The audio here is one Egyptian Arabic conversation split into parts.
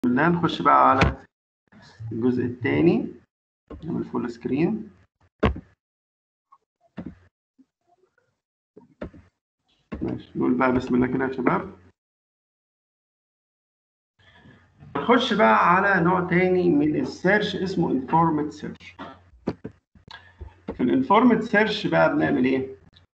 الله نخش بقى على الجزء الثاني نعمل فول سكرين ماشي نقول بقى بسم الله كده يا شباب نخش بقى على نوع تاني من السيرش اسمه انفورمد سيرش في الانفورمد سيرش بقى بنعمل ايه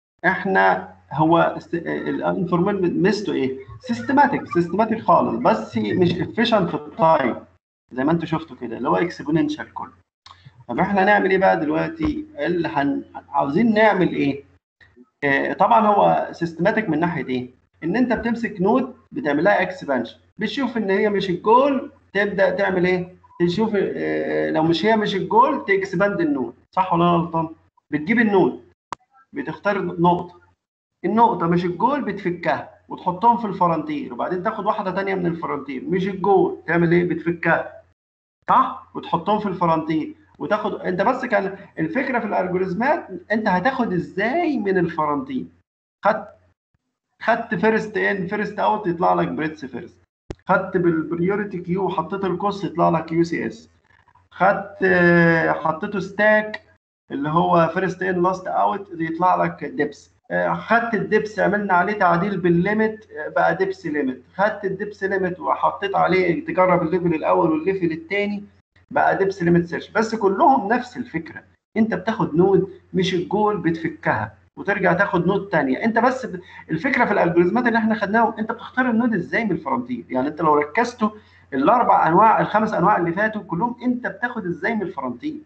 احنا هو الانفورمد ميزته ايه سيستماتيك سيستماتيك خالص بس مش افيشنت في التايم زي ما انتم شفتوا كده اللي هو اكسبوننشال كله طب احنا نعمل ايه بقى دلوقتي اللي هن... عاوزين نعمل ايه آه طبعا هو سيستماتيك من ناحيه ايه ان انت بتمسك نود بتعمل لها اكسبانشن بتشوف ان هي مش الجول تبدا تعمل ايه تشوف آه لو مش هي مش الجول تكسباند النود صح ولا انا غلطان بتجيب النود بتختار نقطه النقطه مش الجول بتفكها وتحطهم في الفرنتير وبعدين تاخد واحده ثانيه من الفرنتير مش الجول تعمل ايه بتفكها صح وتحطهم في الفرنتير وتاخد انت بس كان الفكره في الالجوريزمات انت هتاخد ازاي من الفرنتير خدت خدت فيرست ان فيرست اوت يطلع لك بريتس فيرست خدت بالبريوريتي كيو وحطيت الكوست يطلع لك يو سي اس خدت حطيته ستاك اللي هو فيرست ان لاست اوت يطلع لك ديبس خدت الدبس عملنا عليه تعديل بالليمت بقى دبس ليميت خدت الدبس ليميت وحطيت عليه تجرب الليفل الاول والليفل الثاني بقى دبس ليميت سيرش بس كلهم نفس الفكره انت بتاخد نود مش الجول بتفكها وترجع تاخد نود ثانيه انت بس ب... الفكره في الالجوريزمات اللي احنا خدناهم انت بتختار النود ازاي من الفرونتير يعني انت لو ركزتوا الاربع انواع الخمس انواع اللي فاتوا كلهم انت بتاخد ازاي من الفرونتير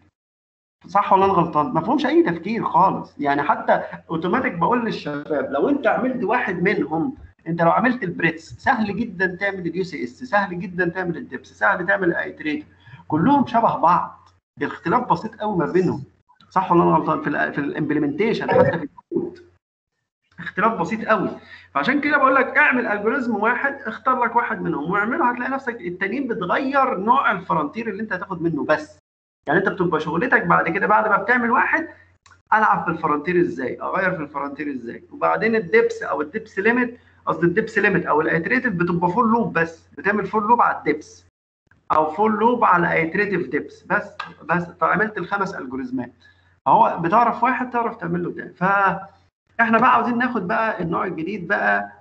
صح ولا انا غلطان؟ ما فيهمش اي تفكير خالص، يعني حتى اوتوماتيك بقول للشباب لو انت عملت واحد منهم انت لو عملت البريتس سهل جدا تعمل اليو سي اس، سهل جدا تعمل الدبس، سهل تعمل الايتريتور، كلهم شبه بعض، الاختلاف بسيط قوي ما بينهم، صح ولا انا غلطان؟ في ال في الامبلمنتيشن حتى في الكود اختلاف بسيط قوي، فعشان كده بقول لك اعمل الجوريزم واحد اختار لك واحد منهم واعمله هتلاقي نفسك التانيين بتغير نوع الفرنتير اللي انت هتاخد منه بس. يعني انت بتبقى شغلتك بعد كده بعد ما بتعمل واحد العب في الفرونتير ازاي اغير في الفرونتير ازاي وبعدين الدبس او الدبس ليميت قصدي الدبس ليميت او الايتريتيف بتبقى فول لوب بس بتعمل فول لوب على الدبس او فول لوب على ايتريتيف دبس بس بس عملت الخمس الجوريزمات هو بتعرف واحد تعرف تعمل له تاني فاحنا بقى عاوزين ناخد بقى النوع الجديد بقى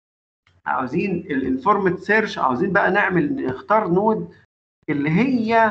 عاوزين الانفورمت سيرش عاوزين بقى نعمل نختار نود اللي هي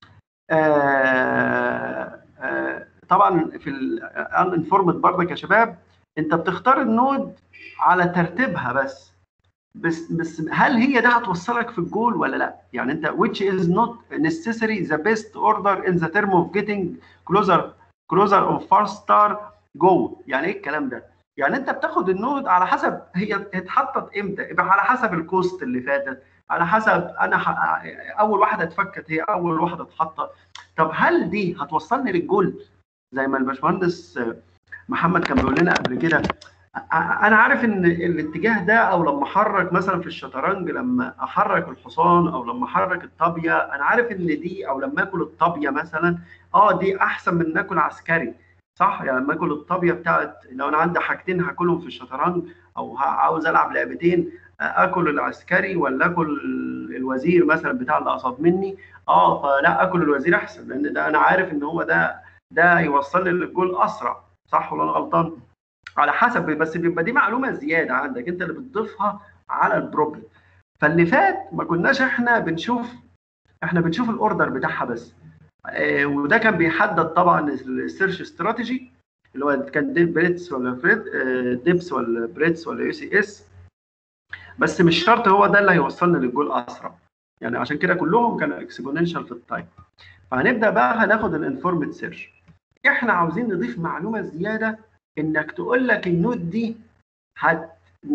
آه آه طبعا في الانفورمد برضك يا شباب انت بتختار النود على ترتيبها بس بس بس هل هي ده هتوصلك في الجول ولا لا؟ يعني انت which is not necessary the best order in the term of getting closer closer of far star goal يعني ايه الكلام ده؟ يعني انت بتاخد النود على حسب هي اتحطت امتى؟ يبقى على حسب الكوست اللي فاتت على حسب انا ح... اول واحده اتفكت هي اول واحده اتحطت طب هل دي هتوصلني للجول زي ما الباشمهندس محمد كان بيقول لنا قبل كده انا عارف ان الاتجاه ده او لما احرك مثلا في الشطرنج لما احرك الحصان او لما احرك الطابيه انا عارف ان دي او لما اكل الطابيه مثلا اه دي احسن من ناكل عسكري صح يعني لما اكل الطابيه بتاعت لو انا عندي حاجتين هاكلهم في الشطرنج او عاوز العب لعبتين اكل العسكري ولا اكل الوزير مثلا بتاع اللي قصاد مني اه فلا اكل الوزير احسن لان ده انا عارف ان هو ده ده يوصلني للجول اسرع صح ولا انا غلطان؟ على حسب بس بيبقى دي معلومه زياده عندك انت اللي بتضيفها على البروبلم فاللي فات ما كناش احنا بنشوف احنا بنشوف الاوردر بتاعها بس آه وده كان بيحدد طبعا السيرش استراتيجي اللي هو كان ديب بريتس ولا فريد آه ديبس ولا بريتس ولا يو سي اس بس مش شرط هو ده اللي هيوصلنا للجول اسرع يعني عشان كده كلهم كانوا اكسبوننشال في التايم فهنبدا بقى هناخد الانفورمد سيرش احنا عاوزين نضيف معلومه زياده انك تقول لك النود دي هت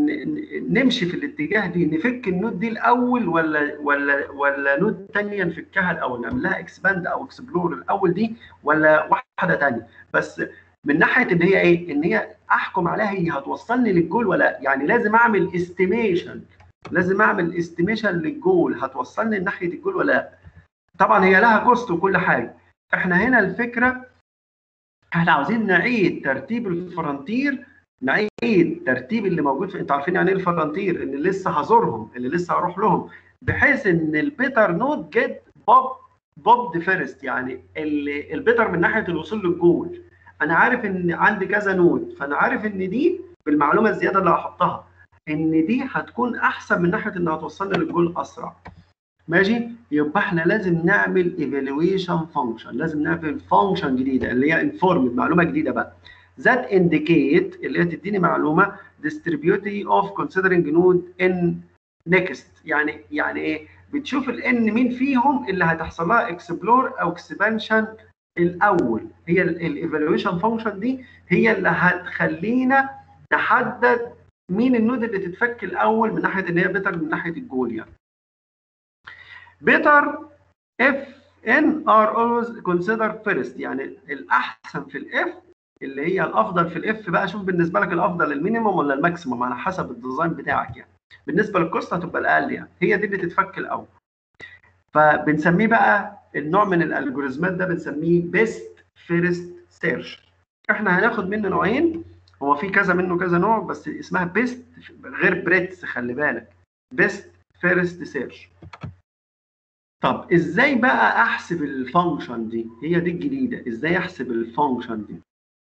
نمشي في الاتجاه دي نفك النود دي الاول ولا ولا ولا نود ثانيه نفكها الاول نعمل لها اكسباند او اكسبلور الاول دي ولا واحده ثانيه بس من ناحيه ان هي ايه؟ ان هي احكم عليها هي هتوصلني للجول ولا يعني لازم اعمل استيميشن لازم اعمل استيميشن للجول هتوصلني لناحيه الجول ولا لا؟ طبعا هي لها كوست وكل حاجه احنا هنا الفكره احنا عاوزين نعيد ترتيب الفرنتير نعيد ترتيب اللي موجود في انتوا عارفين يعني ايه الفرنتير اللي لسه هزورهم اللي لسه هروح لهم بحيث ان البيتر نود جيت بوب بوب فيرست يعني البيتر من ناحيه الوصول للجول انا عارف ان عندي كذا نود فانا عارف ان دي بالمعلومه الزياده اللي هحطها ان دي هتكون احسن من ناحيه انها توصلني للجول اسرع ماشي يبقى احنا لازم نعمل ايفالويشن فانكشن لازم نعمل فانكشن جديده اللي هي انفورمد معلومه جديده بقى that indicate اللي هي تديني معلومه distributivity of considering node in next يعني يعني ايه بتشوف الان مين فيهم اللي هتحصل لها اكسبلور او اكسبانشن الاول هي الايفالويشن فانكشن دي هي اللي هتخلينا نحدد مين النود اللي تتفك الاول من ناحيه ان هي بيتر من ناحيه الجول يعني better if n are always considered first يعني الاحسن في الاف اللي هي الافضل في الاف بقى شوف بالنسبه لك الافضل المينيموم ولا الماكسيموم على حسب الديزاين بتاعك يعني بالنسبه للكوست هتبقى الاقل يعني هي دي اللي تتفك الاول فبنسميه بقى النوع من الالجوريزمات ده بنسميه بيست فيرست سيرش احنا هناخد منه نوعين هو في كذا منه كذا نوع بس اسمها بيست غير بريتس خلي بالك بيست فيرست سيرش طب ازاي بقى احسب الفانكشن دي هي دي الجديده ازاي احسب الفانكشن دي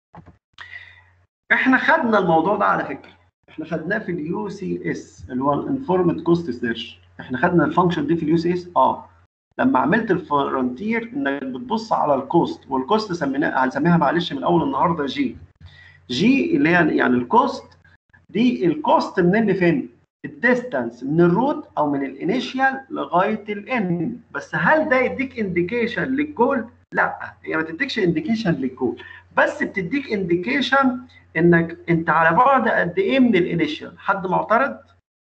احنا خدنا الموضوع ده على فكره احنا خدناه في اليو سي اس اللي هو الانفورمد كوست سيرش احنا خدنا الفانكشن دي في اليو سي اس اه لما عملت الفرونتير انك بتبص على الكوست والكوست سميناها هنسميها معلش من اول النهارده جي جي اللي هي يعني الكوست دي الكوست منين لفين؟ الديستانس من الروت او من الانيشيال لغايه الان بس هل ده يديك انديكيشن للجول؟ لا هي ما تديكش انديكيشن للجول بس بتديك انديكيشن انك انت على بعد قد ايه من الانيشيال حد معترض؟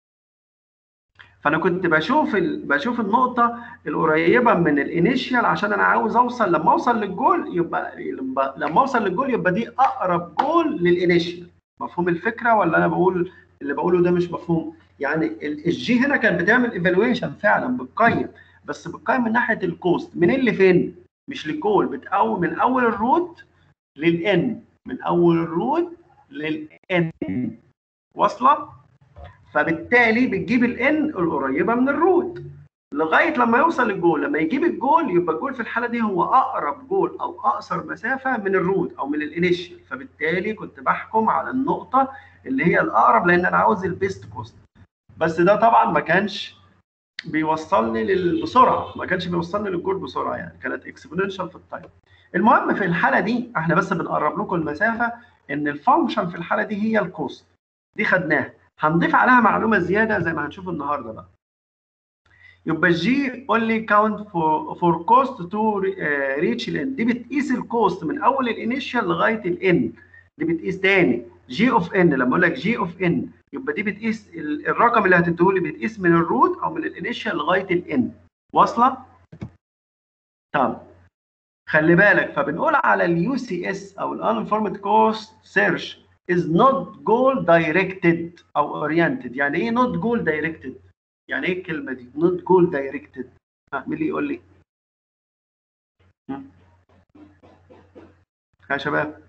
فانا كنت بشوف ال... بشوف النقطه القريبه من الانيشيال عشان انا عاوز اوصل لما اوصل للجول يبقى لما اوصل للجول يبقى دي اقرب جول للانيشيال مفهوم الفكره ولا انا بقول اللي بقوله ده مش مفهوم يعني الجي هنا كانت بتعمل ايفالويشن فعلا بتقيم بس بتقيم من ناحيه الكوست من اللي فين مش للجول بتقوم من اول الروت للان من اول الروت للان واصله فبالتالي بتجيب الان القريبه من الروت لغايه لما يوصل للجول لما يجيب الجول يبقى الجول في الحاله دي هو اقرب جول او اقصر مسافه من الروت او من الانيشال فبالتالي كنت بحكم على النقطه اللي هي الاقرب لان انا عاوز البيست كوست بس ده طبعا ما كانش بيوصلني بسرعه ما كانش بيوصلني للجول بسرعه يعني كانت اكسبوننشال في التايم المهم في الحاله دي احنا بس بنقرب لكم المسافه ان الفانكشن في الحاله دي هي الكوست دي خدناها هنضيف عليها معلومه زياده زي ما هنشوف النهارده بقى يبقى الجي اونلي كاونت فور فور كوست تو ريتش الان دي بتقيس الكوست من اول الانيشال لغايه الان دي بتقيس تاني جي اوف ان لما اقول لك جي اوف ان يبقى دي بتقيس الرقم اللي هتديه لي بتقيس من الروت او من الانيشال لغايه الان واصله؟ طب خلي بالك فبنقول على اليو سي اس او الانفورمد كوست سيرش is not goal directed او oriented يعني ايه not goal directed يعني ايه الكلمه دي not goal directed ها مين اللي يقول لي يا شباب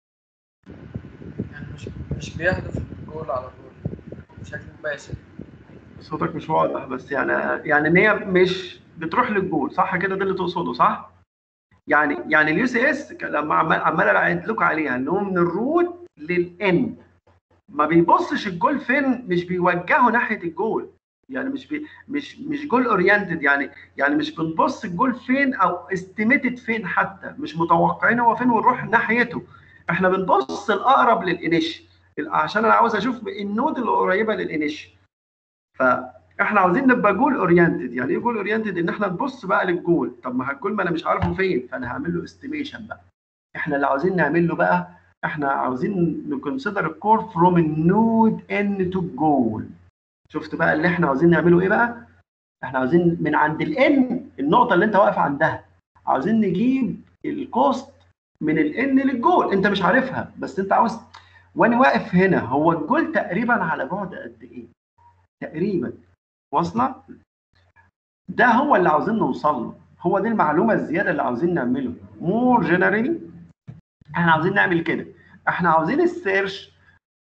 يعني مش مش بيهدف الجول على طول بشكل مباشر صوتك مش واضح بس يعني يعني ان هي مش بتروح للجول صح كده ده اللي تقصده صح يعني يعني اليو سي اس لما عمال عمال اعيد لكم عليها ان هو من الروت للان ما بيبصش الجول فين مش بيوجهه ناحيه الجول يعني مش بي مش مش جول اورينتد يعني يعني مش بنبص الجول فين او استيميتد فين حتى مش متوقعين هو فين ونروح ناحيته احنا بنبص الاقرب للانيش عشان انا عاوز اشوف النود اللي قريبه للانيش فاحنا عاوزين نبقى جول اورينتد يعني ايه جول اورينتد ان احنا نبص بقى للجول طب ما الجول ما انا مش عارفه فين فانا هعمل له استيميشن بقى احنا اللي عاوزين نعمل له بقى احنا عاوزين نكونسيدر الكور فروم النود ان تو جول شفت بقى اللي احنا عاوزين نعمله ايه بقى احنا عاوزين من عند الان النقطه اللي انت واقف عندها عاوزين نجيب الكوست من الان للجول انت مش عارفها بس انت عاوز وانا واقف هنا هو الجول تقريبا على بعد قد ايه تقريبا واصله ده هو اللي عاوزين نوصل له هو دي المعلومه الزياده اللي عاوزين نعمله مور جنرالي احنا عاوزين نعمل كده احنا عاوزين السيرش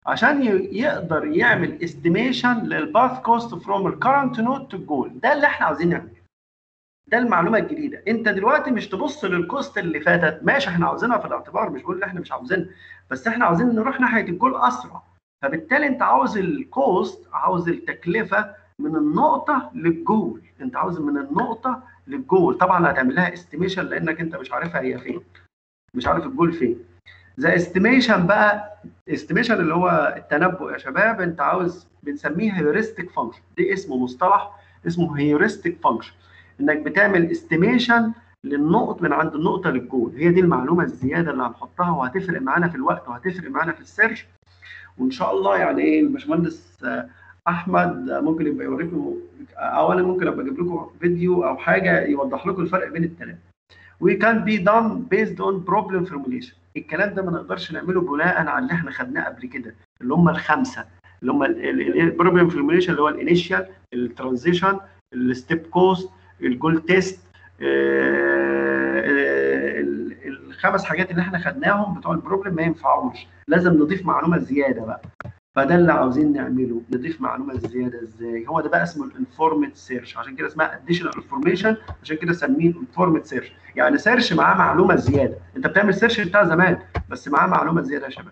عشان ي- يقدر يعمل استيميشن للباث كوست فروم الكرنت نود تو الجول ده اللي احنا عاوزين نعمله ده المعلومه الجديده انت دلوقتي مش تبص للكوست اللي فاتت ماشي احنا عاوزينها في الاعتبار مش بقول ان احنا مش عاوزينها بس احنا عاوزين نروح ناحيه الجول اسرع فبالتالي انت عاوز الكوست عاوز التكلفه من النقطه للجول انت عاوز من النقطه للجول طبعا هتعمل لها استيميشن لانك انت مش عارفها هي فين مش عارف الجول فين زي استيميشن بقى استيميشن اللي هو التنبؤ يا شباب انت عاوز بنسميه هيورستيك فانكشن دي اسمه مصطلح اسمه هيورستيك فانكشن انك بتعمل استيميشن للنقط من عند النقطه للجول هي دي المعلومه الزياده اللي هنحطها وهتفرق معانا في الوقت وهتفرق معانا في السيرش وان شاء الله يعني ايه الباشمهندس آه، احمد آه، ممكن يبقى يوريكم اولا ممكن ابقى اجيب لكم فيديو او حاجه يوضح لكم الفرق بين الثلاثه we can be done based on problem formulation الكلام ده ما نقدرش نعمله بناء على اللي احنا خدناه قبل كده اللي هم الخمسه اللي هم البروبلم فورميوليشن اللي هو الانيشال الترانزيشن الستيب كوست الجول تيست الخمس حاجات اللي احنا خدناهم بتوع البروبلم ما ينفعوش لازم نضيف معلومه زياده بقى فده اللي عاوزين نعمله نضيف معلومه زياده ازاي هو ده بقى اسمه الانفورمد سيرش عشان كده اسمها اديشنال انفورميشن عشان كده سميه انفورمد سيرش يعني سيرش معاه معلومه زياده انت بتعمل سيرش بتاع زمان بس معاه معلومه زياده يا شباب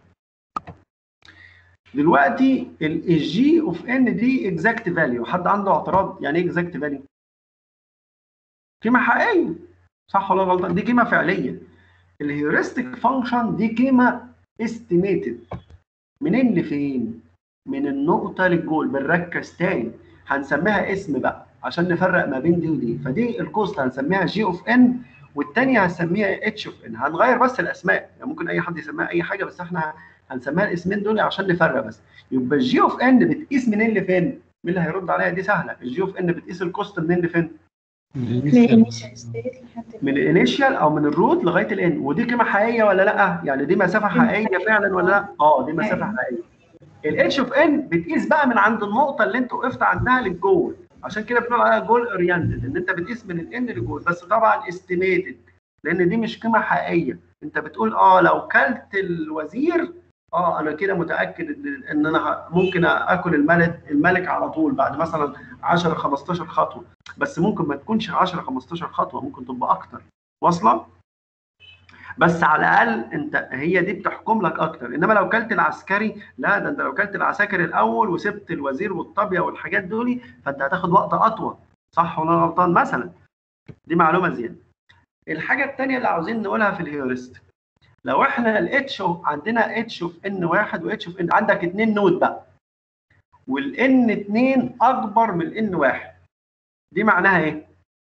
دلوقتي الجي اوف ان دي اكزاكت فاليو حد عنده اعتراض يعني ايه اكزاكت فاليو قيمه حقيقيه صح ولا غلطان دي قيمه فعليه الهيورستيك فانكشن دي قيمه استيميتد منين لفين من النقطه للجول بنركز تاني هنسميها اسم بقى عشان نفرق ما بين دي ودي فدي الكوست هنسميها جي اوف ان والثانيه هنسميها اتش اوف ان هنغير بس الاسماء يعني ممكن اي حد يسميها اي حاجه بس احنا هنسميها الاسمين دول عشان نفرق بس يبقى الجي اوف ان بتقيس منين لفين مين اللي هيرد عليها دي سهله الجي اوف ان بتقيس الكوست منين لفين من initial state لحد من الانيشال او من الروت لغايه الان ودي قيمه حقيقيه ولا لا يعني دي مسافه حقيقيه فعلا ولا لا اه دي مسافه حقيقيه الاتش اوف ان بتقيس بقى من عند النقطه اللي انت وقفت عندها للجول عشان كده بنقول عليها جول اورينتد ان انت بتقيس من الان للجول بس طبعا استيميتد لان دي مش قيمه حقيقيه انت بتقول اه لو كلت الوزير اه انا كده متاكد ان ان انا ه- ممكن اكل الملك الملك على طول بعد مثلا 10 15 خطوه بس ممكن ما تكونش 10 15 خطوه ممكن تبقى اكتر واصله بس على الاقل انت هي دي بتحكم لك اكتر انما لو كلت العسكري لا ده انت لو كلت العساكر الاول وسبت الوزير والطابيه والحاجات دول فانت هتاخد وقت اطول صح ولا أنا غلطان مثلا دي معلومه زياده الحاجه الثانيه اللي عاوزين نقولها في الهيورستيك لو احنا الاتش عندنا اتش اوف ان واحد واتش اوف ان عندك اثنين نود بقى والان اثنين اكبر من الان واحد دي معناها ايه؟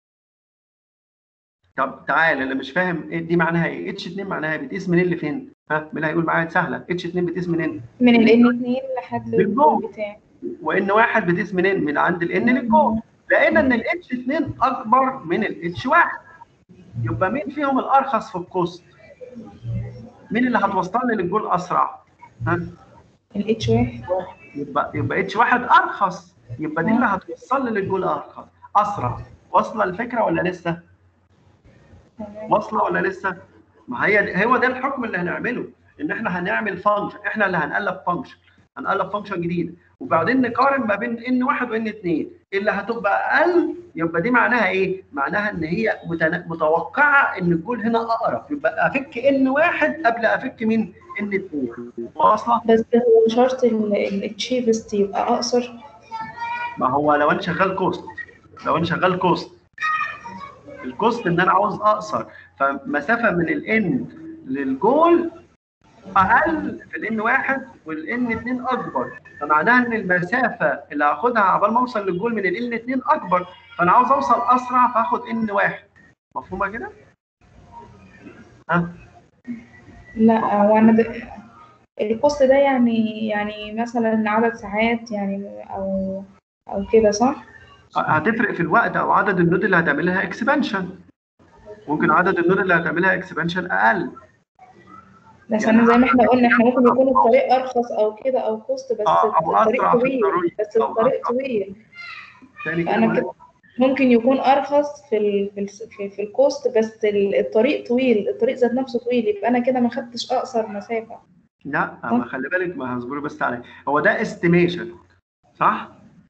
طب تعالى اللي مش فاهم إيه دي معناها ايه؟ اتش 2 معناها إيه؟ بتقيس منين لفين؟ ها مين اللي هيقول معايا سهله اتش 2 بتقيس منين؟ من ال N2 لحد بالجول. الجول بتاعي وان واحد بتقيس منين؟ من عند الان للجول لقينا ان الاتش 2 اكبر من الاتش 1 يبقى مين فيهم الارخص في الكوست؟ مين اللي هتوصلني للجول اسرع؟ ها؟ ال H1 يبقى يبقى اتش واحد ارخص يبقى دي اللي هتوصلني للجول ارخص اسرع واصله الفكره ولا لسه؟ تمام واصله ولا لسه؟ ما هي هو ده الحكم اللي هنعمله ان احنا هنعمل فانكشن احنا اللي هنقلب فانكشن هنقلب فانكشن جديده وبعدين نقارن ما بين ان واحد وان اثنين اللي هتبقى اقل يبقى دي معناها ايه؟ معناها ان هي متن- متوقعه ان الجول هنا اقرب يبقى افك ان واحد قبل افك مين؟ ان اثنين واصله؟ بس هو شرط التشيبست يبقى اقصر ما هو لو انا شغال كوست لو انا شغال كوست الكوست ان انا عاوز اقصر فمسافه من الان للجول اقل في الان واحد والان اتنين اكبر فمعناها ان المسافه اللي هاخدها عبال ما اوصل للجول من الان اتنين اكبر فانا عاوز اوصل اسرع فاخد ان واحد مفهومه كده؟ ها؟ لا هو انا د... الكوست ده يعني يعني مثلا عدد ساعات يعني او او كده صح؟ هتفرق في الوقت او عدد النود اللي هتعملها اكسبانشن ممكن عدد النود اللي هتعملها اكسبانشن اقل بس يعني انا زي ما احنا قلنا احنا ممكن يكون الطريق ارخص او كده او كوست بس آه، أو الطريق أسرع في طويل الطريق، بس أو الطريق أسرع. طويل تاني كده فانا بقول كده ممكن يكون ارخص في ال... في, ال... في, في الكوست بس ال- الطريق طويل الطريق ذات نفسه طويل يبقى انا كده ما خدتش اقصر مسافه لا ما خلي بالك ما هصبري بس عليه هو ده استيميشن صح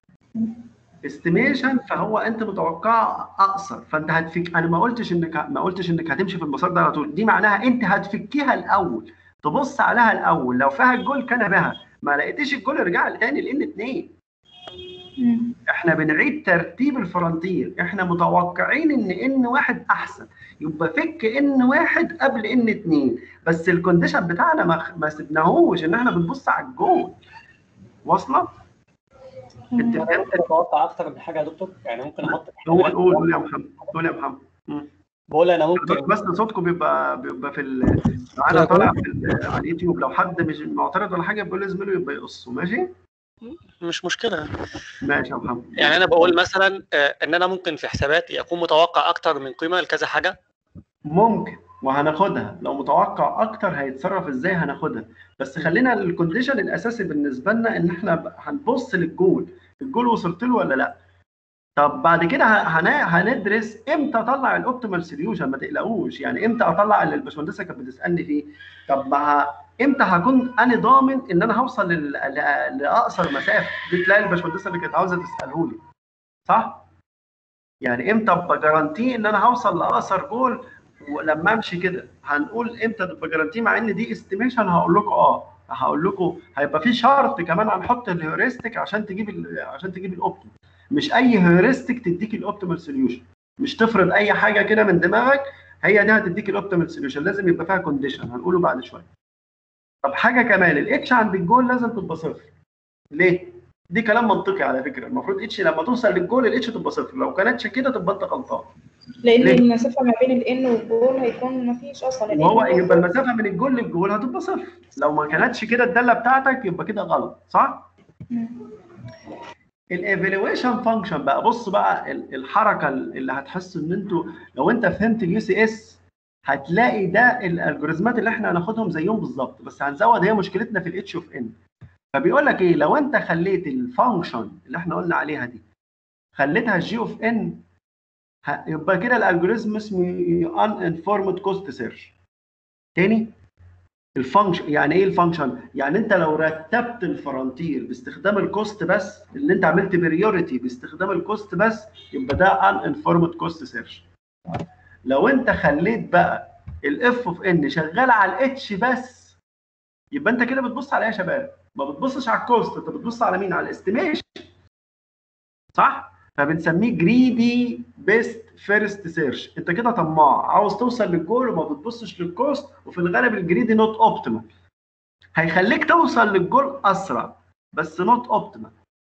استيميشن فهو انت متوقع اقصر فانت هتفك انا ما قلتش انك ما قلتش انك هتمشي في المسار ده على طول دي معناها انت هتفكيها الاول تبص عليها الاول لو فيها الجول كان بها ما لقيتيش الجول ارجع تاني لان اتنين مم. احنا بنعيد ترتيب الفرونتير احنا متوقعين ان ان واحد احسن يبقى فك ان واحد قبل ان اتنين بس الكونديشن بتاعنا ما, ما سبناهوش ان احنا بنبص على الجول واصله؟ انت مم. فهمت ممكن اتوقع اكتر من حاجه يا دكتور يعني ممكن احط قول قول قول يا محمد قول يا محمد مم. بقول انا ممكن بس صوتكم بيبقى بيبقى في ال- معانا طالع في ال- على اليوتيوب لو حد مش معترض ولا حاجه بيقول لزميله يبقى يقصه ماشي؟ مش مشكله ماشي يا محمد يعني انا بقول مثلا آه، ان انا ممكن في حساباتي اكون متوقع اكتر من قيمه لكذا حاجه ممكن وهناخدها لو متوقع اكتر هيتصرف ازاي هناخدها بس خلينا الكونديشن الاساسي بالنسبه لنا ان احنا ب- هنبص للجول الجول وصلت له ولا لا طب بعد كده ه- هن- هندرس امتى اطلع الاوبتيمال سوليوشن ما تقلقوش يعني امتى اطلع اللي الباشمهندسه كانت بتسالني فيه طب ما ه- امتى هكون انا ضامن ان انا هوصل لل- ل- لاقصر مسافه دي تلاقي الباشمهندسه اللي كانت عاوزه تساله لي صح يعني امتى ابقى جارانتي ان انا هوصل لاقصر جول ولما امشي كده هنقول امتى تبقى جارانتي مع ان دي استيميشن هقول لكم اه هقول لكم هيبقى في شرط كمان هنحط الهيوريستيك عشان تجيب ال- عشان تجيب الاوبتيمال مش اي هيوريستيك تديك الاوبتيمال سوليوشن مش تفرض اي حاجه كده من دماغك هي دي هتديك الاوبتيمال سوليوشن لازم يبقى فيها كونديشن هنقوله بعد شويه طب حاجه كمان الاتش عند الجول لازم تبقى صفر ليه دي كلام منطقي على فكره المفروض اتش لما توصل للجول الاتش تبقى صفر لو كانتش كده تبقى انت غلطان لان ليه؟ المسافه ما بين الان والجول هيكون ما فيش اصلا ال وهو N يبقى المسافه من الجول للجول هتبقى صفر لو ما كانتش كده الداله بتاعتك يبقى كده غلط صح مم. الايفالويشن فانكشن بقى بص بقى ال- الحركه اللي هتحسوا ان انتوا لو انت فهمت اليو سي اس هتلاقي ده الالجوريزمات اللي احنا هناخدهم زيهم بالظبط بس هنزود هي مشكلتنا في الاتش اوف ان فبيقول لك ايه لو انت خليت الفانكشن اللي احنا قلنا عليها دي خليتها جي اوف ان يبقى كده الالجوريزم اسمه ان انفورمد كوست سيرش تاني الفانكشن يعني ايه الفانكشن؟ يعني انت لو رتبت الفرونتير باستخدام الكوست بس اللي انت عملت بريوريتي باستخدام الكوست بس يبقى ده ان انفورمد كوست سيرش. لو انت خليت بقى الاف اوف ان شغال على الاتش بس يبقى انت كده بتبص على ايه يا شباب؟ ما بتبصش على الكوست انت بتبص على مين؟ على الاستيميشن صح؟ فبنسميه جريدي بيست فيرست سيرش انت كده طماع عاوز توصل للجول وما بتبصش للكوست وفي الغالب الجريدي نوت اوبتيمال هيخليك توصل للجول اسرع بس نوت اوبتيمال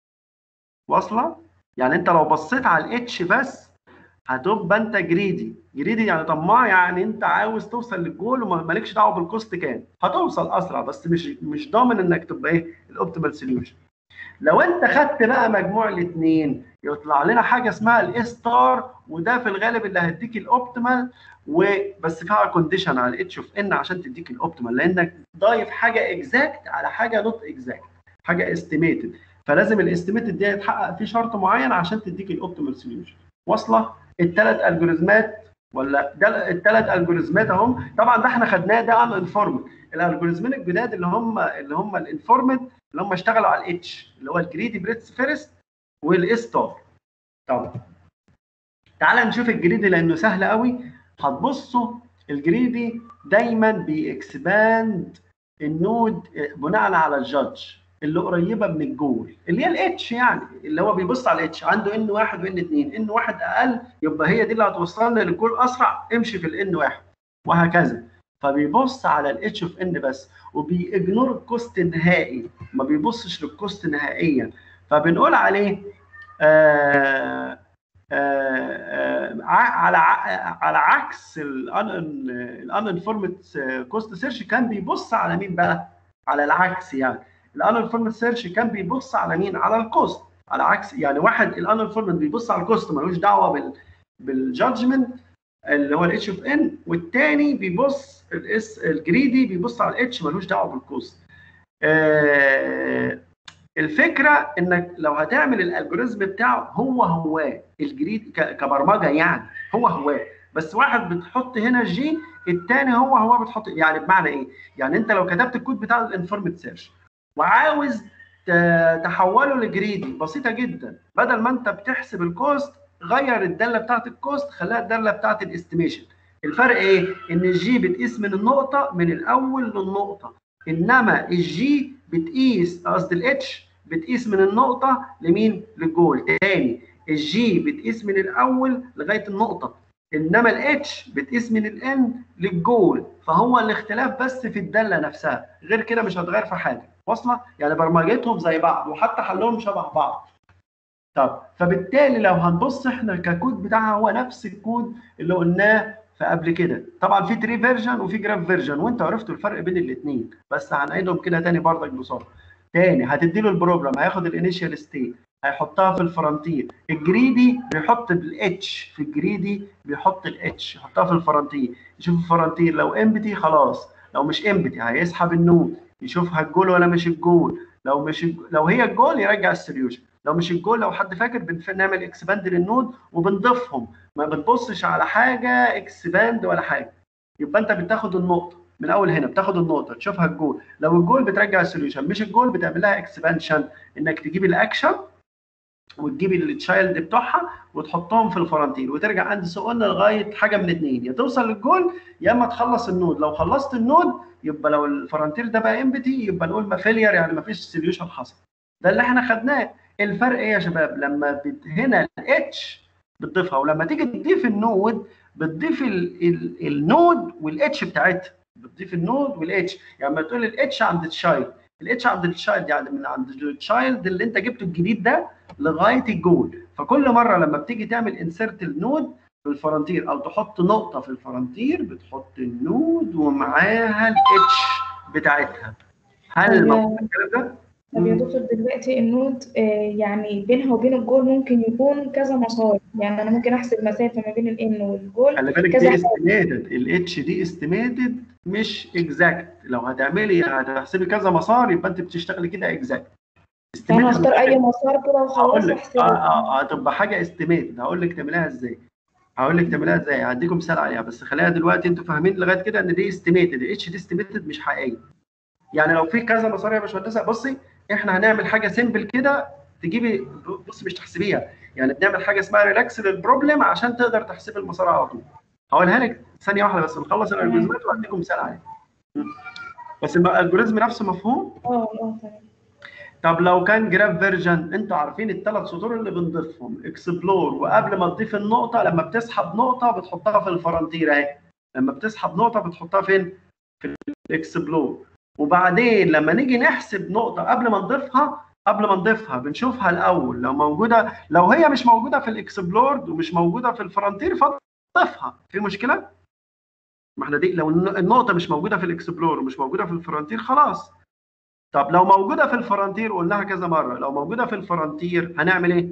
واصله يعني انت لو بصيت على الاتش بس هتبقى انت جريدي جريدي يعني طماع يعني انت عاوز توصل للجول ومالكش دعوه بالكوست كام هتوصل اسرع بس مش مش ضامن انك تبقى ايه الاوبتيمال سوليوشن لو انت خدت بقى مجموع الاثنين يطلع لنا حاجه اسمها الاي ستار وده في الغالب اللي هيديك الاوبتيمال وبس فيها كونديشن على الاتش اوف ان عشان تديك الاوبتيمال لانك ضايف حاجه اكزاكت على حاجه نوت اكزاكت حاجه استيميتد فلازم الاستيميتد دي يتحقق فيه شرط معين عشان تديك الاوبتيمال سوليوشن واصله الثلاث الجوريزمات ولا ده الثلاث الجوريزمات اهم طبعا ده احنا خدناه ده عن الانفورمد الالجوريزمين الجداد اللي هم اللي هم الانفورمد اللي هم اشتغلوا على الاتش اللي هو الجريدي بريتس فيرست والاستار طبعا تعال نشوف الجريدي لانه سهل قوي هتبصوا الجريدي دايما بيكسباند النود بناء على الجادج اللي قريبه من الجول اللي هي الاتش يعني اللي هو بيبص على الاتش عنده ان واحد وان اثنين ان واحد اقل يبقى هي دي اللي هتوصلنا للجول اسرع امشي في الان واحد وهكذا فبيبص على الاتش اوف ان بس وبيجنور الكوست النهائي ما بيبصش للكوست نهائيا فبنقول عليه آه آه على على عكس الان انفورمد كوست سيرش كان بيبص على مين بقى؟ على العكس يعني الان انفورمد سيرش كان بيبص على مين؟ على الكوست على عكس يعني واحد الان انفورمد بيبص على الكوست ملوش دعوه بال بالجادجمنت اللي هو الاتش اوف ان والتاني بيبص الاس الجريدي بيبص على الاتش ملوش دعوه بالكوست. آه الفكره انك لو هتعمل الالجوريزم بتاعه هو هو الجريد كبرمجه يعني هو هو بس واحد بتحط هنا جي الثاني هو هو بتحط يعني بمعنى ايه؟ يعني انت لو كتبت الكود بتاع الانفورمت سيرش وعاوز ت- تحوله لجريدي بسيطه جدا بدل ما انت بتحسب الكوست غير الداله بتاعت الكوست خليها الداله بتاعت الاستيميشن الفرق ايه؟ ان الجي بتقيس من النقطه من الاول للنقطه انما الجي بتقيس قصدي الاتش بتقيس من النقطه لمين؟ للجول تاني الجي بتقيس من الاول لغايه النقطه انما الاتش بتقيس من الاند للجول فهو الاختلاف بس في الداله نفسها غير كده مش هتغير في حاجه واصله يعني برمجتهم زي بعض وحتى حلهم شبه بعض طب فبالتالي لو هنبص احنا ككود بتاعها هو نفس الكود اللي قلناه فقبل كده طبعا في تري فيرجن وفي جراف فيرجن وانت عرفتوا الفرق بين الاثنين بس هنعيدهم كده تاني برضك بسرعه تاني هتدي له البروجرام هياخد الانيشال ستيت هيحطها في الفرونتير الجريدي بيحط بالاتش في الجريدي بيحط الاتش يحطها في الفرونتير يشوف الفرونتير لو امبتي خلاص لو مش امبتي هيسحب النود يشوفها الجول ولا مش الجول لو مش الج- لو هي الجول يرجع السوليوشن لو مش الجول لو حد فاكر بنعمل اكسباند للنود وبنضيفهم ما بتبصش على حاجه اكسباند ولا حاجه يبقى انت بتاخد النقطه من اول هنا بتاخد النقطه تشوفها الجول لو الجول بترجع السوليوشن مش الجول بتعمل لها اكسبانشن انك تجيب الاكشن وتجيب التشايلد بتوعها وتحطهم في الفرونتير وترجع عند سؤالنا لغايه حاجه من اثنين يا توصل للجول يا اما تخلص النود لو خلصت النود يبقى لو الفرونتير ده بقى امبتي يبقى نقول ما فيلير يعني ما فيش سوليوشن حصل ده اللي احنا خدناه الفرق ايه يا شباب لما بت... هنا الاتش بتضيفها ولما تيجي تضيف النود بتضيف ال... ال... النود والاتش بتاعتها بتضيف النود والاتش يعني لما تقول الاتش عند التشايلد الاتش عند التشايلد يعني من عند التشايلد اللي انت جبته الجديد ده لغايه الجول فكل مره لما بتيجي تعمل انسرت النود في الفرونتير او تحط نقطه في الفرونتير بتحط النود ومعاها الاتش بتاعتها هل طب- موجود الكلام ده؟ طب يا دكتور دلوقتي النود آه، يعني بينها وبين الجول ممكن يكون كذا مسار يعني انا ممكن احسب مسافه ما بين الان والجول خلي بالك كذا دي حاجة. استيميتد الاتش دي استيميتد مش اكزاكت لو هتعملي هتحسبي كذا مسار يبقى انت بتشتغلي كده اكزاكت فانا هختار اي مسار كده وخلاص هقول لك واحسب اه اه هتبقى حاجه استيميتد هقول لك تعمليها ازاي هقول لك تعمليها ازاي هديكم مثال عليها بس خليها دلوقتي انتوا فاهمين لغايه كده ان دي استيميتد الاتش دي استيميتد مش حقيقيه يعني لو في كذا مسار يا باشمهندسه بصي احنا هنعمل حاجه سيمبل كده تجيبي بص مش تحسبيها يعني بنعمل حاجه اسمها ريلاكس للبروبلم عشان تقدر تحسبي المسار على طول هقولها لك ثانيه واحده بس نخلص الالجوريزمات واديكم مثال عليها بس الالجوريزم نفسه مفهوم اه اه تمام طب لو كان جراف فيرجن انتوا عارفين الثلاث سطور اللي بنضيفهم اكسبلور وقبل ما تضيف النقطه لما بتسحب نقطه بتحطها في الفرونتير اهي لما بتسحب نقطه بتحطها فين؟ في الاكسبلور وبعدين لما نيجي نحسب نقطه قبل ما نضيفها قبل ما نضيفها بنشوفها الاول لو موجوده لو هي مش موجوده في الاكسبلور ومش موجوده في الفرونتير فنضيفها في مشكله؟ ما احنا دي لو النقطه مش موجوده في الاكسبلور ومش موجوده في الفرونتير خلاص طب لو موجوده في الفرونتير قلناها كذا مره لو موجوده في الفرونتير هنعمل ايه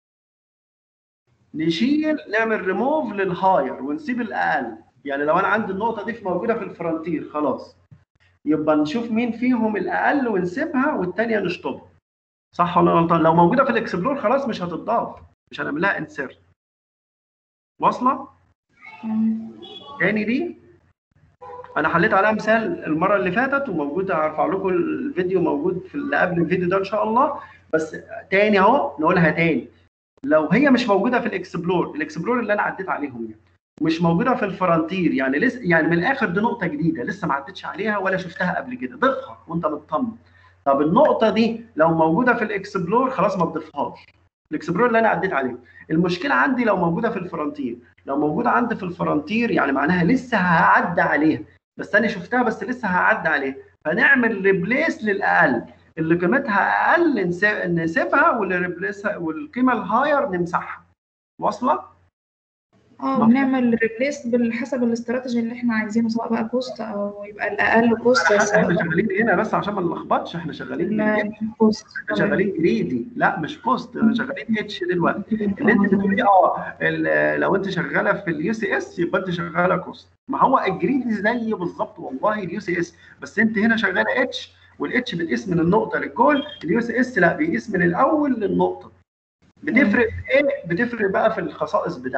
نشيل نعمل ريموف للهاير ونسيب الاقل يعني لو انا عندي النقطه دي موجوده في الفرونتير خلاص يبقى نشوف مين فيهم الاقل ونسيبها والثانيه نشطبها صح ولا غلطان لو موجوده في الاكسبلور خلاص مش هتضاف مش هنعمل لها انسيرت واصله تمام. تاني دي انا حليت عليها مثال المره اللي فاتت وموجود هرفع لكم الفيديو موجود في اللي قبل الفيديو ده ان شاء الله بس تاني اهو نقولها تاني لو هي مش موجوده في الاكسبلور الاكسبلور اللي انا عديت عليهم يعني مش موجوده في الفرونتير يعني لسه يعني من الاخر دي نقطه جديده لسه ما عدتش عليها ولا شفتها قبل كده ضيفها وانت مطمن طب النقطه دي لو موجوده في الاكسبلور خلاص ما تضيفهاش الاكسبلور اللي انا عديت عليه المشكله عندي لو موجوده في الفرونتير لو موجوده عندي في الفرونتير يعني معناها لسه هعدي عليها بس انا شفتها بس لسه هعدي عليها فنعمل ريبليس للاقل اللي قيمتها اقل نسي- نسيبها واللي ريبليس والقيمه الهاير نمسحها واصله؟ اه مفهوم. بنعمل ريبليس بالحسب الاستراتيجي اللي احنا عايزينه سواء بقى كوست او يبقى الاقل كوست احنا سواء شغالين هنا بس عشان ما نلخبطش احنا شغالين لا بالإتش، كوست احنا شغالين جريدي لا مش كوست احنا شغالين اتش دلوقتي اللي انت بتقولي اه ال- لو انت شغاله في اليو سي اس يبقى انت شغاله كوست ما هو الجريدي زي بالظبط والله اليو سي اس بس انت هنا شغاله اتش والاتش بتقيس من النقطه للجول اليو سي اس لا بيقيس من الاول للنقطه بتفرق في ايه بتفرق بقى في الخصائص بتاعته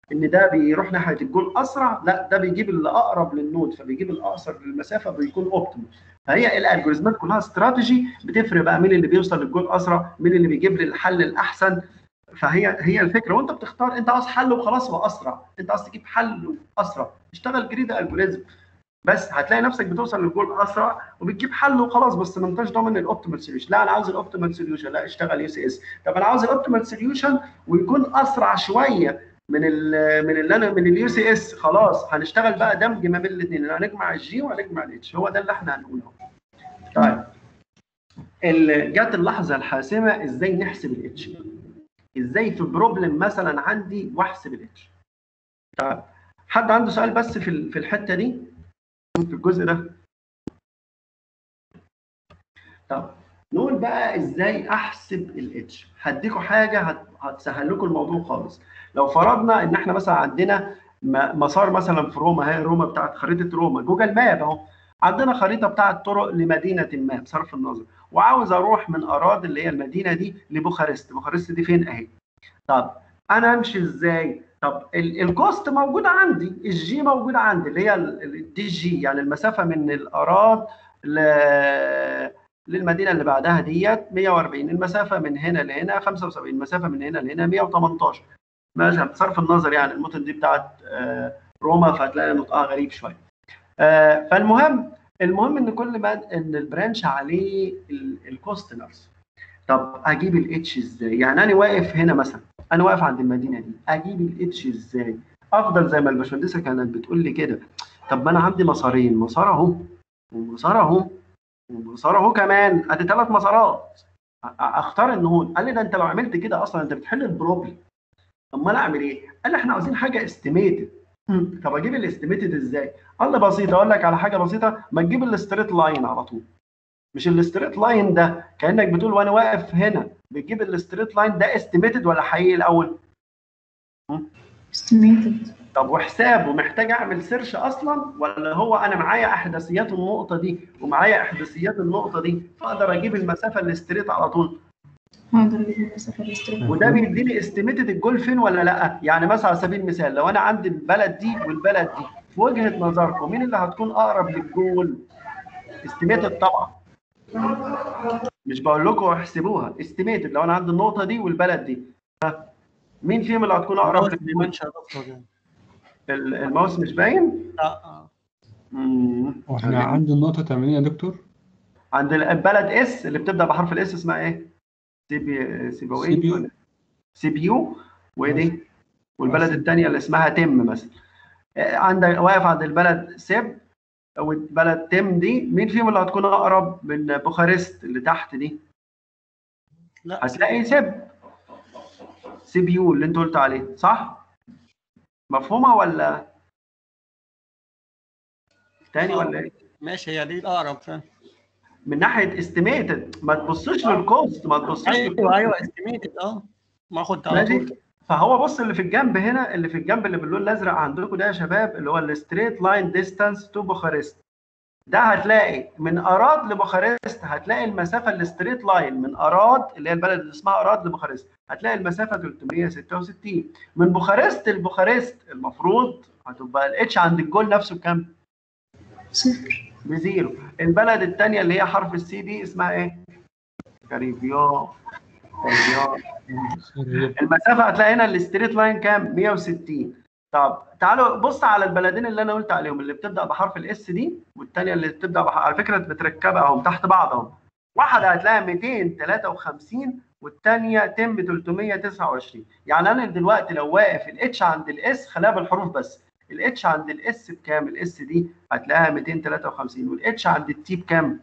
ان ده بيروح ناحيه الجول اسرع لا ده بيجيب اللي اقرب للنود فبيجيب الاقصر للمسافه بيكون اوبتيمال فهي الالجوريزمات كلها استراتيجي بتفرق بقى مين اللي بيوصل للجول اسرع مين اللي بيجيب لي الحل الاحسن فهي هي الفكره وانت بتختار انت عاوز حل وخلاص واسرع انت عاوز تجيب حل اسرع اشتغل جريد الجوريزم بس هتلاقي نفسك بتوصل للجول اسرع وبتجيب حل وخلاص بس ما انتش ضامن الاوبتيمال سوليوشن لا انا عاوز الاوبتيمال سوليوشن لا اشتغل يو سي اس طب انا عاوز الاوبتيمال سوليوشن ويكون اسرع شويه من ال من اللي انا من اليو سي اس خلاص هنشتغل بقى دمج ما بين الاثنين هنجمع الجي وهنجمع الاتش هو ده اللي احنا هنقوله طيب ال- جت اللحظه الحاسمه ازاي نحسب الاتش ازاي في بروبلم مثلا عندي واحسب الاتش طيب حد عنده سؤال بس في ال- في الحته دي في الجزء ده طب نقول بقى ازاي احسب الاتش هديكم حاجه هت- هتسهل لكم الموضوع خالص لو فرضنا ان احنا مثلا عندنا م- مسار مثلا في روما هي روما بتاعت خريطه روما جوجل ماب اهو عندنا خريطه بتاعت طرق لمدينه ما بصرف النظر وعاوز اروح من اراد اللي هي المدينه دي لبوخارست بوخارست دي فين اهي طب انا امشي ازاي طب ال- الكوست موجود عندي الجي موجود عندي اللي هي الدي جي يعني المسافه من الاراد ل للمدينه اللي بعدها ديت 140 المسافه من هنا لهنا 75 المسافه من هنا لهنا 118 مثلا بصرف النظر يعني المدن دي بتاعت آه، روما فهتلاقي نطقها غريب شويه آه، فالمهم المهم ان كل ما ان البرانش عليه ال- الكوست نفسه طب اجيب الاتش ازاي يعني انا واقف هنا مثلا انا واقف عند المدينه دي اجيب الاتش ازاي افضل زي ما الباشمهندسه كانت بتقول لي كده طب ما انا عندي مسارين مسار اهو ومسار اهو ومسار اهو كمان ادي ثلاث مسارات أ- اختار النهون قال لي ده انت لو عملت كده اصلا انت بتحل البروبلم امال اعمل ايه؟ قال لي احنا عاوزين حاجه استيميتد طب اجيب الاستيميتد ازاي؟ قال لي بسيطه اقول لك على حاجه بسيطه ما تجيب الستريت لاين على طول مش الستريت لاين ده كانك بتقول وانا واقف هنا بتجيب الستريت لاين ده استيميتد ولا حقيقي الاول؟ estimated طب وحسابه محتاج اعمل سيرش اصلا ولا هو انا معايا احداثيات النقطه دي ومعايا احداثيات النقطه دي فاقدر اجيب المسافه الاستريت على طول هقدر اجيب المسافة الاستريت وده بيديني استيميتد الجول فين ولا لا يعني مثلا على سبيل المثال لو انا عندي البلد دي والبلد دي في وجهه نظركم مين اللي هتكون اقرب للجول استيميتد طبعا مش بقول لكم احسبوها استيميتد لو انا عندي النقطه دي والبلد دي ها مين فيهم اللي هتكون اقرب ما للجول بيبانش يا دكتور يعني ال- الماوس مش باين لا آه. مم. واحنا عند النقطة 80 يا دكتور عند البلد اس اللي بتبدا بحرف الاس اسمها ايه؟ سيبي سيبوي سيبيو. ولا- سيبيو ودي والبلد سيبيو. الثانيه اللي اسمها تم مثلا آه، عندك واقف عند البلد سيب والبلد تم دي مين فيهم اللي هتكون اقرب من بوخارست اللي تحت دي؟ لا هتلاقي سيب سيبيو اللي انت قلت عليه صح؟ مفهومه ولا تاني ولا ايه؟ ماشي هي دي الاقرب فعلا من ناحيه استيميتد ما تبصش للكوست ما تبصش ايوه ايوه استيميتد اه ما اخد على ماشي طول فهو بص اللي في الجنب هنا اللي في الجنب اللي باللون الازرق عندكم ده يا شباب اللي هو الستريت لاين ديستانس تو بوخارست ده هتلاقي من اراد لبوخارست هتلاقي المسافه الستريت لاين من اراد اللي هي البلد اللي اسمها اراد لبوخارست هتلاقي المسافه 366 من بوخارست لبوخارست المفروض هتبقى الاتش عند الجول نفسه بكام؟ صفر بزيرو البلد الثانيه اللي هي حرف السي دي اسمها ايه؟ كاريبيو كاريبيو سوري. المسافه هتلاقي هنا الستريت لاين كام 160 طب تعالوا بص على البلدين اللي انا قلت عليهم اللي بتبدا بحرف الاس دي والثانيه اللي بتبدا بحرف على فكره متركبه اهم تحت بعض اهم واحده هتلاقيها 253 والثانيه تم 329 يعني انا دلوقتي لو واقف الاتش عند الاس خليها بالحروف بس الاتش عند الاس بكام الاس دي هتلاقيها 253 والاتش عند التي بكام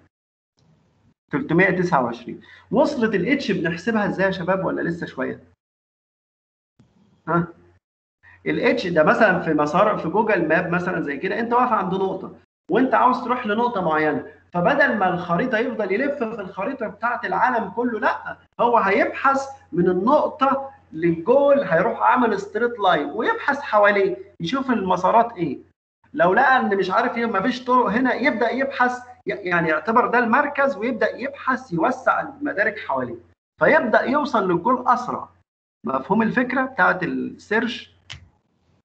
329 وصلت الاتش بنحسبها ازاي يا شباب ولا لسه شويه ها الاتش ده مثلا في مسار في جوجل ماب مثلا زي كده انت واقف عند نقطه وانت عاوز تروح لنقطه معينه فبدل ما الخريطه يفضل يلف في الخريطه بتاعه العالم كله لا هو هيبحث من النقطه للجول هيروح عامل ستريت لاين ويبحث حواليه يشوف المسارات ايه لو لقى ان مش عارف ايه مفيش طرق هنا يبدا يبحث يعني يعتبر ده المركز ويبدا يبحث يوسع المدارك حواليه فيبدا يوصل للجول اسرع مفهوم الفكره بتاعت السيرش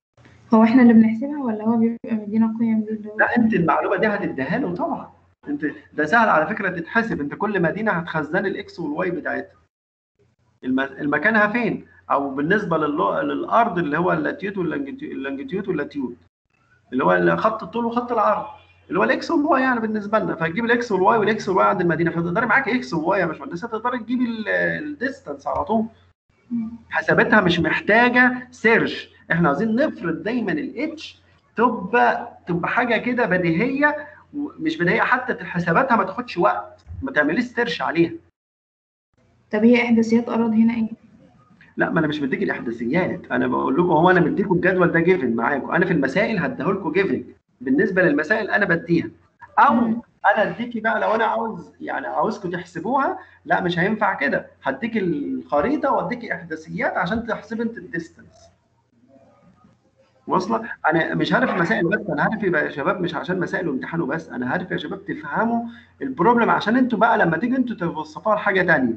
هو احنا اللي بنحسبها ولا هو بيبقى مدينا القيم دي اللي هو لا انت المعلومه دي هتديها له طبعا انت ده سهل على فكره تتحسب انت كل مدينه هتخزن الاكس والواي بتاعتها الم- المكانها فين او بالنسبه للو- للارض اللي هو اللاتيوت واللانجيتيود اللانجيتيود واللاتيود اللي هو خط الطول وخط العرض اللي هو الاكس والواي يعني بالنسبه لنا فهتجيب الاكس والواي والاكس والواي عند المدينه فتقدري معاك اكس وواي يا باشمهندس تقدري تجيبي الديستانس على طول حساباتها مش محتاجه سيرش احنا عايزين نفرض دايما الاتش تبقى تبقى حاجه كده بديهيه مش بديهيه حتى حساباتها ما تاخدش وقت ما تعمليش سيرش عليها طب هي احداثيات اراد هنا ايه لا ما انا مش مديك الاحداثيات انا بقول لكم هو انا مديكم الجدول ده جيفن معاكم انا في المسائل هديه لكم جيفن بالنسبه للمسائل انا بديها او مم. انا اديكي بقى لو انا عاوز يعني عاوزكم تحسبوها لا مش هينفع كده هديك الخريطه واديكي احداثيات عشان تحسبي انت الديستنس واصله انا مش هدف المسائل بس انا هدفي بقى يا شباب مش عشان مسائل وامتحان وبس انا هدفي يا شباب تفهموا البروبلم عشان انتوا بقى لما تيجي انتوا توصفوها لحاجه ثانيه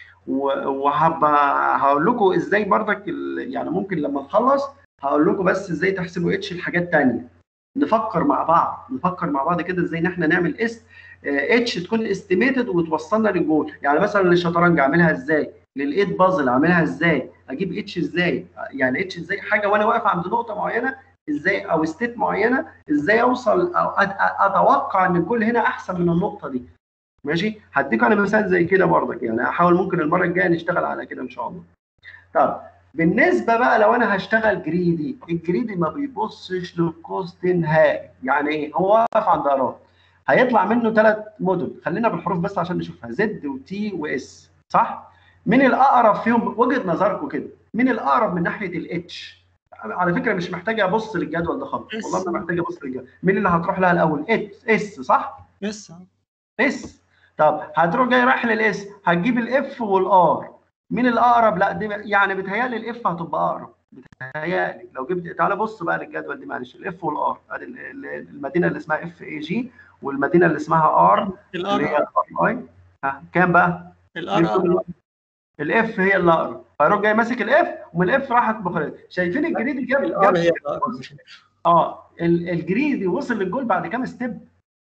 وهبقى هقول لكم ازاي بردك ال- يعني ممكن لما نخلص هقول لكم بس ازاي تحسبوا اتش لحاجات تانية نفكر مع بعض نفكر مع بعض كده ازاي ان احنا نعمل اس اتش تكون استيميتد وتوصلنا للجول يعني مثلا للشطرنج اعملها ازاي للايد بازل اعملها ازاي اجيب اتش ازاي يعني اتش ازاي حاجه وانا واقف عند نقطه معينه ازاي او ستيت معينه ازاي اوصل او أت- اتوقع ان الجول هنا احسن من النقطه دي ماشي هديك انا مثال زي كده برضك يعني هحاول ممكن المره الجايه نشتغل على كده ان شاء الله طب بالنسبه بقى لو انا هشتغل جريدي الجريدي ما بيبصش للكوست نهائي يعني ايه هو واقف عند اراد هيطلع منه ثلاث مدن خلينا بالحروف بس عشان نشوفها زد وتي واس صح مين الاقرب فيهم وجهه نظركم كده مين الاقرب من ناحيه الاتش على فكره مش محتاج ابص للجدول ده خالص اس. والله ما محتاج ابص للجدول مين اللي هتروح لها الاول اس اس صح لسه اس طب هتروح جاي رايح للاس هتجيب الاف والار مين الاقرب لا دي يعني بتهيألي الاف هتبقى اقرب بتهيألي لو جبت تعالى بص بقى للجدول دي معلش الاف والار ادي ال- ال- المدينه اللي اسمها اف اي جي والمدينه اللي اسمها ار اللي هي الار ار اي ها كام بقى؟ الار الاف هي اللي اقرب فيروح جاي ماسك الاف ومن الاف راحت بخارج شايفين الجريدي جاب الار جاب هي الار مش ال F. اه ال- الجريدي وصل للجول بعد كام ستيب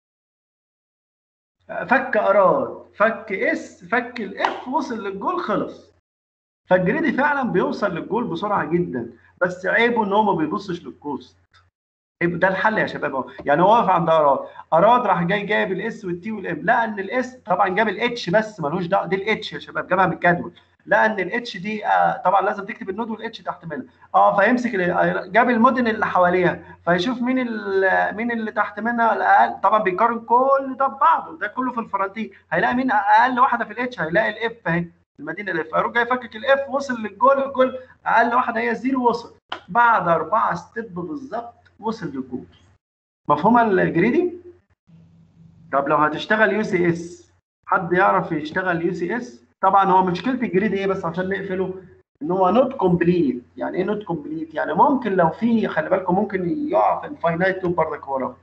فك اراد فك اس فك الاف وصل للجول خلص فالجريدي فعلا بيوصل للجول بسرعه جدا بس عيبه ان هو ما بيبصش للكوست عيب- ده الحل يا شباب اهو يعني هو واقف عند اراد اراد راح جاي جايب الاس والتي والام لقى ان الاس طبعا جاب الاتش بس ملوش دعوه دي الاتش يا شباب جابها من الجدول لقى ان الاتش دي آه طبعا لازم تكتب النود والاتش تحت منها اه فيمسك ال- جاب المدن اللي حواليها فيشوف مين ال- مين اللي تحت منها الاقل طبعا بيقارن كل ده ببعضه ده كله في الفرنتين هيلاقي مين اقل واحده في الاتش هيلاقي الاف اهي المدينه الاف هيروح جاي فكك الاف وصل للجول الجول اقل واحده هي زيرو وصل بعد اربعه ستيب بالظبط وصل للجول مفهومه الجريدي؟ طب لو هتشتغل يو سي اس حد يعرف يشتغل يو سي اس؟ طبعا هو مشكله الجريد ايه بس عشان نقفله ان هو نوت كومبليت يعني ايه نوت كومبليت يعني ممكن لو في خلي بالكم ممكن يقع في انفاينايت لوب برضك وراه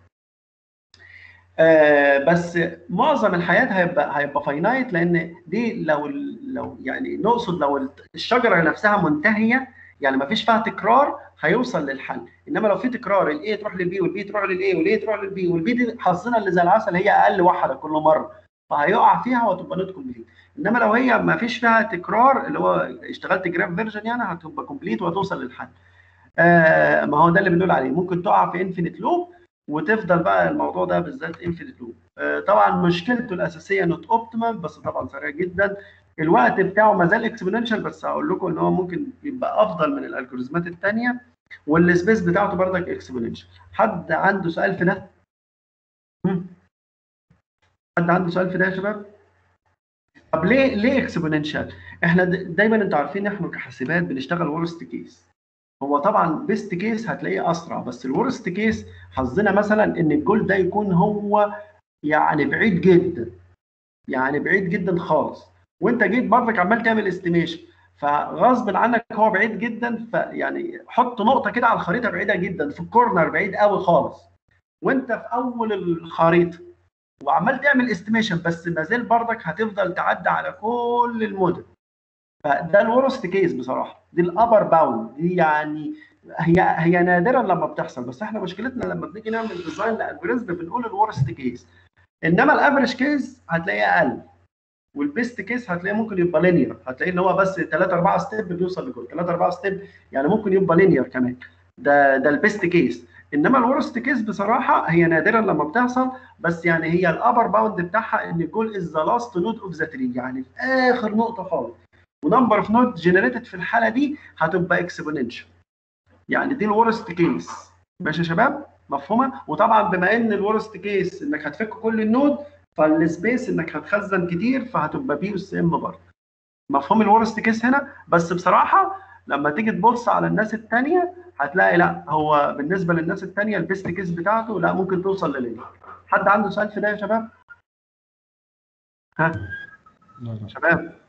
آه بس معظم الحياه هيبقى هيبقى فاينايت لان دي لو ال- لو يعني نقصد لو ال- الشجره نفسها منتهيه يعني ما فيش فيها تكرار هيوصل للحل انما لو في تكرار الاي تروح للبي والبي تروح للاي والاي تروح للبي والبي دي حظنا اللي زي العسل هي اقل واحده كل مره فهيقع فيها وتبقى نوت كومبليت انما لو هي ما فيش فيها تكرار اللي هو اشتغلت جراف فيرجن يعني هتبقى كومبليت وهتوصل للحل آه ما هو ده اللي بنقول عليه ممكن تقع في انفينيت لوب وتفضل بقى الموضوع ده بالذات انفينيت لوب آه طبعا مشكلته الاساسيه نوت اوبتيمال بس طبعا سريع جدا الوقت بتاعه ما زال اكسبوننشال بس هقول لكم ان هو ممكن يبقى افضل من الالجوريزمات الثانيه والسبيس بتاعته برضك اكسبوننشال حد عنده سؤال في ده؟ هم؟ حد عنده سؤال في ده يا شباب؟ طب ليه ليه اكسبوننشال؟ احنا د- دايما انتوا عارفين احنا كحاسبات بنشتغل ورست كيس. هو طبعا بيست كيس هتلاقيه اسرع بس الورست كيس حظنا مثلا ان الجول ده يكون هو يعني بعيد جدا. يعني بعيد جدا خالص. وانت جيت برضك عمال تعمل استيميشن فغصب عنك هو بعيد جدا فيعني حط نقطه كده على الخريطه بعيده جدا في الكورنر بعيد قوي خالص. وانت في اول الخريطه وعمال تعمل استيميشن بس ما زال برضك هتفضل تعدي على كل المدن فده الورست كيس بصراحه دي الابر باوند دي يعني هي هي نادرا لما بتحصل بس احنا مشكلتنا لما بنيجي نعمل ديزاين لالجوريزم بنقول الورست كيس انما الافريج كيس هتلاقيه اقل والبيست كيس هتلاقيه ممكن يبقى لينير هتلاقيه اللي هو بس 3 4 ستيب بيوصل لجول 3 4 ستيب يعني ممكن يبقى لينير كمان ده ده البيست كيس انما الورست كيس بصراحه هي نادرا لما بتحصل بس يعني هي الابر باوند بتاعها ان الجول از ذا لاست نود اوف ذا تري يعني في اخر نقطه خالص ونمبر اوف نود جنريتد في الحاله دي هتبقى اكسبوننشال يعني دي الورست كيس ماشي يا شباب مفهومه وطبعا بما ان الورست كيس انك هتفك كل النود فالسبيس انك هتخزن كتير فهتبقى بي اس ام برضه مفهوم الورست كيس هنا بس بصراحه لما تيجي تبص على الناس الثانيه هتلاقي لا هو بالنسبه للناس الثانيه البيست كيس بتاعته لا ممكن توصل للينير حد عنده سؤال في ده يا شباب ها لا لا شباب